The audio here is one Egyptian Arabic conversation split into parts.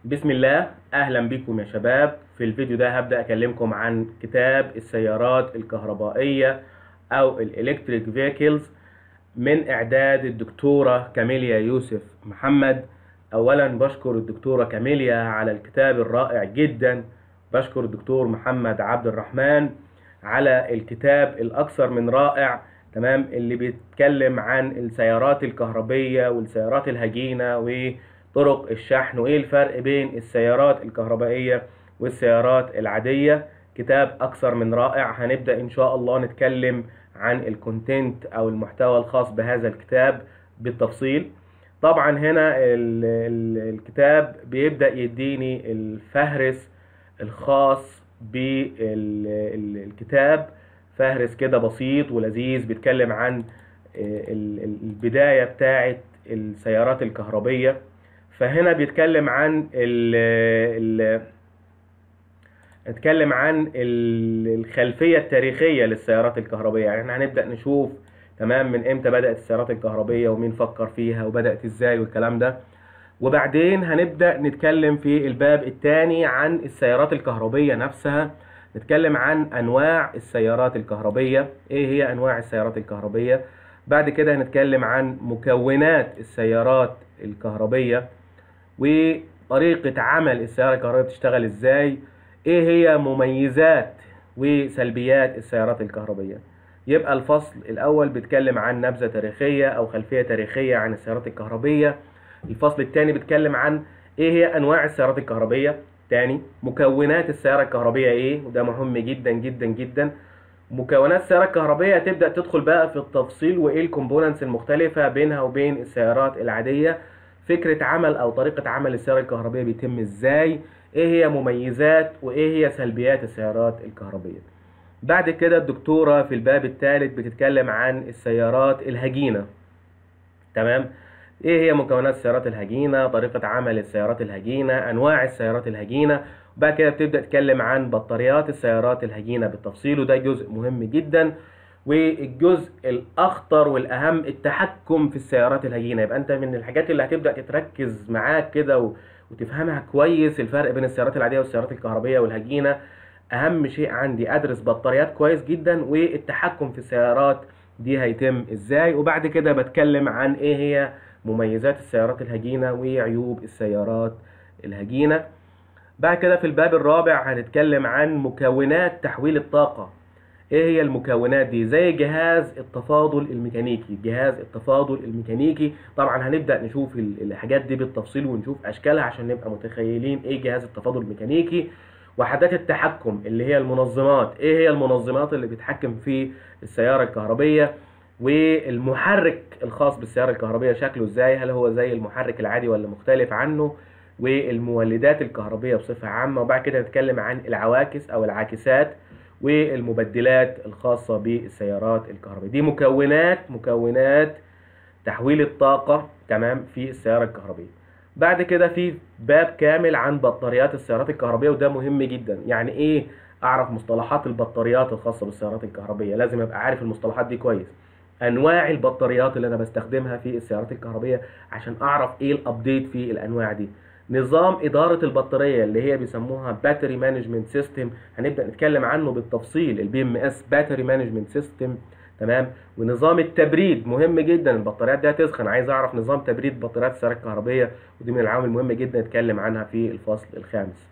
بسم الله اهلا بكم يا شباب في الفيديو ده هبدأ اكلمكم عن كتاب السيارات الكهربائية او الالكتريك فيكلز من اعداد الدكتورة كاميليا يوسف محمد اولا بشكر الدكتورة كاميليا على الكتاب الرائع جدا بشكر الدكتور محمد عبد الرحمن على الكتاب الاكثر من رائع تمام اللي بيتكلم عن السيارات الكهربية والسيارات الهجينة وطرق الشحن وايه الفرق بين السيارات الكهربائية والسيارات العادية كتاب اكثر من رائع هنبدأ ان شاء الله نتكلم عن الكونتنت او المحتوى الخاص بهذا الكتاب بالتفصيل طبعا هنا ال ال الكتاب بيبدأ يديني الفهرس الخاص بالكتاب فهرس كده بسيط ولذيذ بيتكلم عن البداية بتاعة السيارات الكهربية فهنا بيتكلم عن ال ال اتكلم عن الخلفية التاريخية للسيارات الكهربية يعني احنا هنبدأ نشوف تمام من امتى بدأت السيارات الكهربية ومين فكر فيها وبدأت ازاي والكلام ده وبعدين هنبدأ نتكلم في الباب الثاني عن السيارات الكهربية نفسها نتكلم عن انواع السيارات الكهربية ايه هي انواع السيارات الكهربية بعد كده هنتكلم عن مكونات السيارات الكهربية وطريقة عمل السيارة الكهربية بتشتغل ازاي ايه هي مميزات وسلبيات السيارات الكهربية يبقى الفصل الاول بيتكلم عن نبذة تاريخية او خلفية تاريخية عن السيارات الكهربية الفصل الثاني بيتكلم عن ايه هي انواع السيارات الكهربية تاني مكونات السيارة الكهربية ايه وده مهم جدا جدا جدا مكونات السيارة الكهربية تبدأ تدخل بقى في التفصيل وايه الكومبوننتس المختلفة بينها وبين السيارات العادية فكرة عمل او طريقة عمل السيارة الكهربية بيتم ازاي ايه هي مميزات وايه هي سلبيات السيارات الكهربية بعد كده الدكتورة في الباب الثالث بتتكلم عن السيارات الهجينة تمام ايه هي مكونات السيارات الهجينة طريقة عمل السيارات الهجينة انواع السيارات الهجينة وبعد كده بتبدأ تتكلم عن بطاريات السيارات الهجينة بالتفصيل وده جزء مهم جدا والجزء الاخطر والاهم التحكم في السيارات الهجينة يبقى انت من الحاجات اللي هتبدأ تتركز معاك كده و... وتفهمها كويس الفرق بين السيارات العادية والسيارات الكهربية والهجينة اهم شيء عندي ادرس بطاريات كويس جدا والتحكم في السيارات دي هيتم ازاي وبعد كده بتكلم عن ايه هي مميزات السيارات الهجينة وعيوب السيارات الهجينة بعد كده في الباب الرابع هنتكلم عن مكونات تحويل الطاقة ايه هي المكونات دي زي جهاز التفاضل الميكانيكي جهاز التفاضل الميكانيكي طبعا هنبدأ نشوف الحاجات دي بالتفصيل ونشوف اشكالها عشان نبقى متخيلين ايه جهاز التفاضل الميكانيكي وحدات التحكم اللي هي المنظمات ايه هي المنظمات اللي بتتحكم في السيارة الكهربية والمحرك الخاص بالسيارة الكهربية شكله ازاي هل هو زي المحرك العادي ولا مختلف عنه والمولدات الكهربية بصفة عامة وبعد كده نتكلم عن العواكس او العاكسات والمبدلات الخاصة بالسيارات الكهربائية دي مكونات مكونات تحويل الطاقة تمام في السيارة الكهربائية بعد كده في باب كامل عن بطاريات السيارات الكهربائية وده مهم جدا يعني ايه اعرف مصطلحات البطاريات الخاصة بالسيارات الكهربائية لازم ابقى عارف المصطلحات دي كويس انواع البطاريات اللي انا بستخدمها في السيارات الكهربائية عشان اعرف ايه الابديت في الانواع دي نظام إدارة البطارية اللي هي بيسموها باتري مانجمنت سيستم هنبدأ نتكلم عنه بالتفصيل البي ام اس باتري مانجمنت سيستم تمام ونظام التبريد مهم جدا البطاريات دي هتسخن عايز اعرف نظام تبريد بطاريات السيارات الكهربائية ودي من العوامل المهمة جدا نتكلم عنها في الفصل الخامس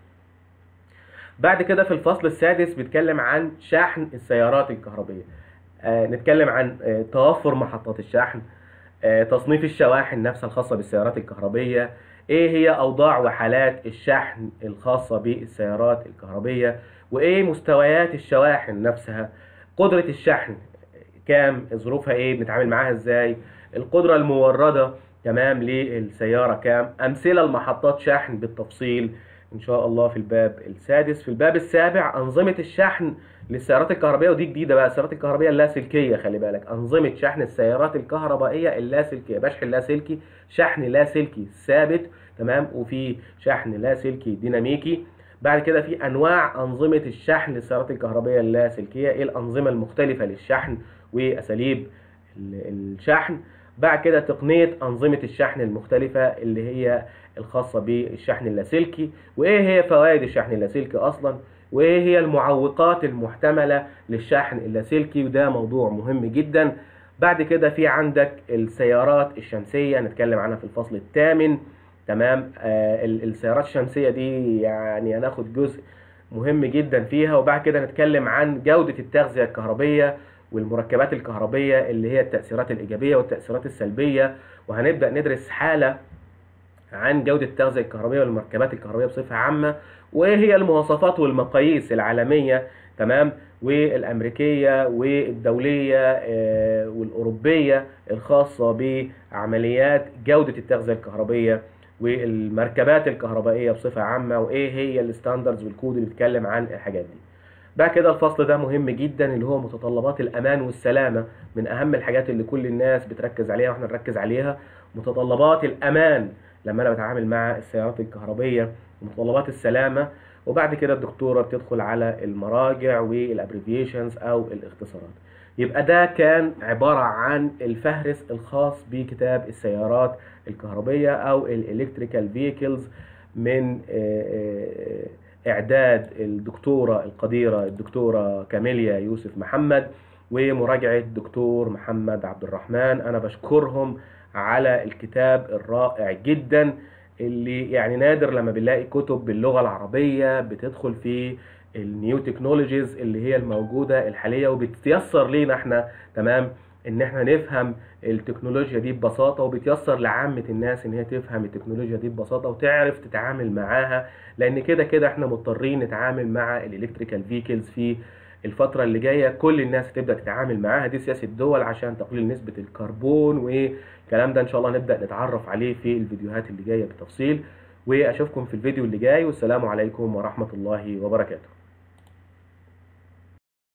بعد كده في الفصل السادس بيتكلم عن شحن السيارات الكهربائية آه نتكلم عن آه توفر محطات الشحن آه تصنيف الشواحن نفسها الخاصة بالسيارات الكهربائية ايه هي اوضاع وحالات الشحن الخاصة بالسيارات الكهربية وايه مستويات الشواحن نفسها قدرة الشحن كام ظروفها ايه بنتعامل معاها ازاي القدرة الموردة تمام للسيارة كام امثلة لمحطات شحن بالتفصيل ان شاء الله في الباب السادس في الباب السابع انظمة الشحن للسيارات الكهربائية ودي جديدة بقى السيارات الكهربائية اللاسلكية خلي بالك انظمة شحن السيارات الكهربائية اللاسلكية بشحن لاسلكي شحن لاسلكي ثابت تمام وفي شحن لاسلكي ديناميكي بعد كده في انواع انظمة الشحن للسيارات الكهربائية اللاسلكية ايه الانظمة المختلفة للشحن واساليب الشحن بعد كده تقنية أنظمة الشحن المختلفة اللي هي الخاصة بالشحن اللاسلكي وإيه هي فوائد الشحن اللاسلكي أصلا وإيه هي المعوقات المحتملة للشحن اللاسلكي وده موضوع مهم جدا بعد كده في عندك السيارات الشمسية نتكلم عنها في الفصل الثامن تمام آه ال- السيارات الشمسية دي يعني هناخد جزء مهم جدا فيها وبعد كده نتكلم عن جودة التغذية الكهربية والمركبات الكهربية اللي هي التأثيرات الإيجابية والتأثيرات السلبية وهنبدأ ندرس حالة عن جودة التغذية الكهربية والمركبات الكهربية بصفة عامة وإيه هي المواصفات والمقاييس العالمية تمام والأمريكية والدولية آه، والأوروبية الخاصة بعمليات جودة التغذية الكهربية والمركبات الكهربائية بصفة عامة وإيه هي الستاندردز والكود اللي بيتكلم عن الحاجات دي بعد كده الفصل ده مهم جدا اللي هو متطلبات الأمان والسلامة من أهم الحاجات اللي كل الناس بتركز عليها وإحنا نركز عليها متطلبات الأمان لما أنا بتعامل مع السيارات الكهربية ومتطلبات السلامة وبعد كده الدكتورة بتدخل على المراجع والابريفيشنز أو الاختصارات يبقى ده كان عبارة عن الفهرس الخاص بكتاب السيارات الكهربية أو الإلكتريكال فيكلز من آه، آه، إعداد الدكتورة القديرة الدكتورة كاميليا يوسف محمد ومراجعة الدكتور محمد عبد الرحمن أنا بشكرهم على الكتاب الرائع جدا اللي يعني نادر لما بنلاقي كتب باللغة العربية بتدخل في النيو تكنولوجيز اللي هي الموجودة الحالية وبتيسر لينا احنا تمام ان احنا نفهم التكنولوجيا دي ببساطة وبتيسر لعامة الناس ان هي تفهم التكنولوجيا دي ببساطة وتعرف تتعامل معاها لان كده كده احنا مضطرين نتعامل مع الالكتريكال فيكلز في الفترة اللي جاية كل الناس هتبدأ تتعامل معاها دي سياسة الدول عشان تقليل نسبة الكربون والكلام ده ان شاء الله نبدأ نتعرف عليه في الفيديوهات اللي جاية بالتفصيل واشوفكم في الفيديو اللي جاي والسلام عليكم ورحمة الله وبركاته